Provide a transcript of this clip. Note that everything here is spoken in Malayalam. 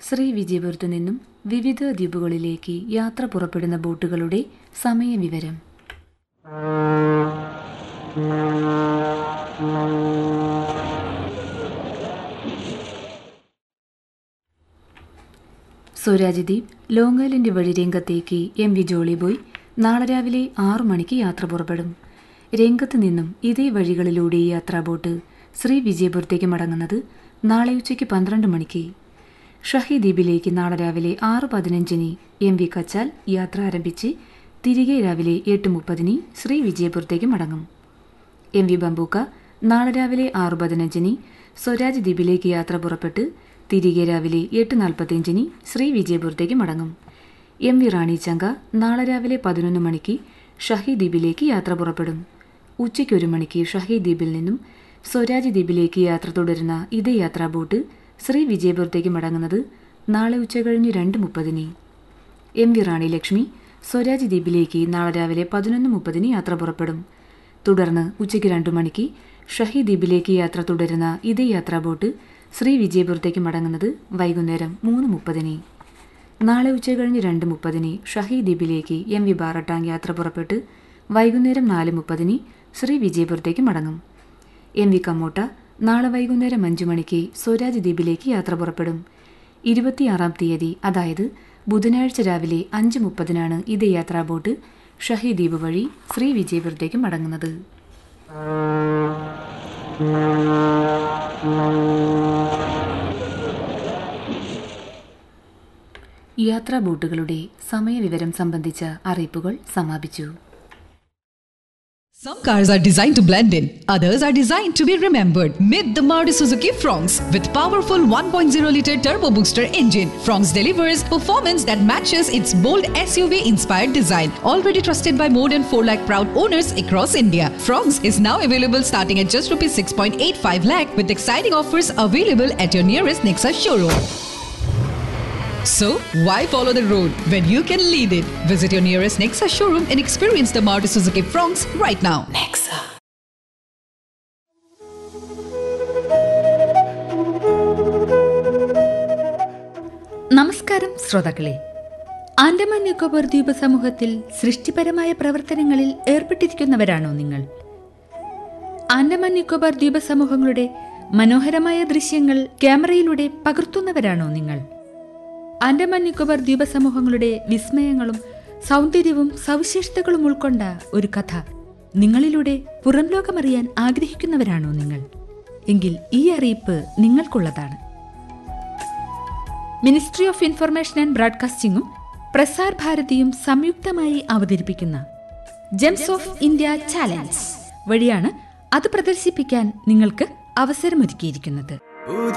ശ്രീ വിജയപുരത്തു നിന്നും വിവിധ ദ്വീപുകളിലേക്ക് യാത്ര പുറപ്പെടുന്ന ബോട്ടുകളുടെ സമയവിവരം സ്വരാജ് ദ്വീപ് ലോങ് ഐലൻഡ് വഴി രംഗത്തേക്ക് എം വി ജോളി ബോയ് നാളെ രാവിലെ ആറു മണിക്ക് യാത്ര പുറപ്പെടും രംഗത്ത് നിന്നും ഇതേ വഴികളിലൂടെ യാത്രാ ബോട്ട് ശ്രീ വിജയപുരത്തേക്ക് മടങ്ങുന്നത് നാളെ ഉച്ചയ്ക്ക് പന്ത്രണ്ട് മണിക്ക് ഷഹി ദ്വീപിലേക്ക് നാളെ രാവിലെ ആറ് പതിനഞ്ചിന് എം വി കച്ചാൽ യാത്ര ആരംഭിച്ച് തിരികെ രാവിലെ എട്ട് മുപ്പതിന് ശ്രീ വിജയപുരത്തേക്ക് മടങ്ങും എം വി ബംബൂക്ക നാളെ രാവിലെ ആറ് പതിനഞ്ചിന് സ്വരാജ് ദ്വീപിലേക്ക് യാത്ര പുറപ്പെട്ട് തിരികെ രാവിലെ എട്ട് നാൽപ്പത്തിയഞ്ചിന് ശ്രീ വിജയപുരത്തേക്ക് മടങ്ങും എം വി റാണി ചങ്ക നാളെ രാവിലെ പതിനൊന്ന് മണിക്ക് ഷഹി ദ്വീപിലേക്ക് യാത്ര പുറപ്പെടും ഉച്ചയ്ക്ക് ഒരു മണിക്ക് ഷഹി ദ്വീപിൽ നിന്നും സ്വരാജ് ദ്വീപിലേക്ക് യാത്ര തുടരുന്ന ഇതേ യാത്രാ ബോട്ട് ശ്രീ വിജയപുരത്തേക്ക് മടങ്ങുന്നത് നാളെ ഉച്ചകഴിഞ്ഞ് രണ്ട് മുപ്പതിന് എം വി റാണി ലക്ഷ്മി സ്വരാജ് ദ്വീപിലേക്ക് നാളെ രാവിലെ പതിനൊന്ന് മുപ്പതിന് യാത്ര പുറപ്പെടും തുടർന്ന് ഉച്ചയ്ക്ക് രണ്ടു മണിക്ക് ഷഹി ദ്വീപിലേക്ക് യാത്ര തുടരുന്ന ഇതേ യാത്രാ ബോട്ട് ശ്രീ വിജയപുരത്തേക്ക് മടങ്ങുന്നത് വൈകുന്നേരം മൂന്ന് മുപ്പതിന് നാളെ ഉച്ചകഴിഞ്ഞ് രണ്ട് മുപ്പതിന് ഷഹി ദ്വീപിലേക്ക് എം വി ബാറട്ടാങ് യാത്ര പുറപ്പെട്ട് വൈകുന്നേരം നാല് മുപ്പതിന് ശ്രീ വിജയപുരത്തേക്ക് മടങ്ങും എം വി കമ്മോട്ട നാളെ വൈകുന്നേരം അഞ്ചു മണിക്ക് സ്വരാജ് ദ്വീപിലേക്ക് യാത്ര പുറപ്പെടും ഇരുപത്തിയാറാം തീയതി അതായത് ബുധനാഴ്ച രാവിലെ അഞ്ച് മുപ്പതിനാണ് ഇതേ യാത്രാ ബോട്ട് ഷഹി ദ്വീപ് വഴി ശ്രീ വിജയപുരത്തേക്ക് മടങ്ങുന്നത് യാത്രാ ബോട്ടുകളുടെ സമയവിവരം സംബന്ധിച്ച അറിയിപ്പുകൾ സമാപിച്ചു Some cars are designed to blend in, others are designed to be remembered. Meet the Maruti Suzuki Fronx with powerful 1.0 liter turbo booster engine. Fronx delivers performance that matches its bold SUV inspired design. Already trusted by more than 4 lakh proud owners across India. Fronx is now available starting at just rupees 6.85 lakh with exciting offers available at your nearest Nexa showroom. So, why follow the road when you can lead it? Visit your nearest Nexa showroom and experience the Maruti Suzuki Fronx right now. Nexa. നമസ്കാരം ശ്രോതാക്കളെ ആൻഡമാൻ നിക്കോബാർ ദ്വീപ സമൂഹത്തിൽ സൃഷ്ടിപരമായ പ്രവർത്തനങ്ങളിൽ ഏർപ്പെട്ടിരിക്കുന്നവരാണോ നിങ്ങൾ ആൻഡമാൻ നിക്കോബാർ ദ്വീപ സമൂഹങ്ങളുടെ മനോഹരമായ ദൃശ്യങ്ങൾ ക്യാമറയിലൂടെ പകർത്തുന്നവരാണോ നിങ്ങൾ ആൻഡമാൻ നിക്കോബാർ ദ്വീപ സമൂഹങ്ങളുടെ വിസ്മയങ്ങളും സൗന്ദര്യവും സവിശേഷതകളും ഉൾക്കൊണ്ട ഒരു കഥ നിങ്ങളിലൂടെ പുറം ലോകമറിയാൻ ആഗ്രഹിക്കുന്നവരാണോ നിങ്ങൾ എങ്കിൽ ഈ അറിയിപ്പ് നിങ്ങൾക്കുള്ളതാണ് മിനിസ്ട്രി ഓഫ് ഇൻഫർമേഷൻ ആൻഡ് ബ്രോഡ്കാസ്റ്റിംഗും പ്രസാർ ഭാരതിയും സംയുക്തമായി അവതരിപ്പിക്കുന്ന ജെംസ് ഓഫ് ഇന്ത്യ ചാലഞ്ച് വഴിയാണ് അത് പ്രദർശിപ്പിക്കാൻ നിങ്ങൾക്ക് അവസരമൊരുക്കിയിരിക്കുന്നത് പുതിയ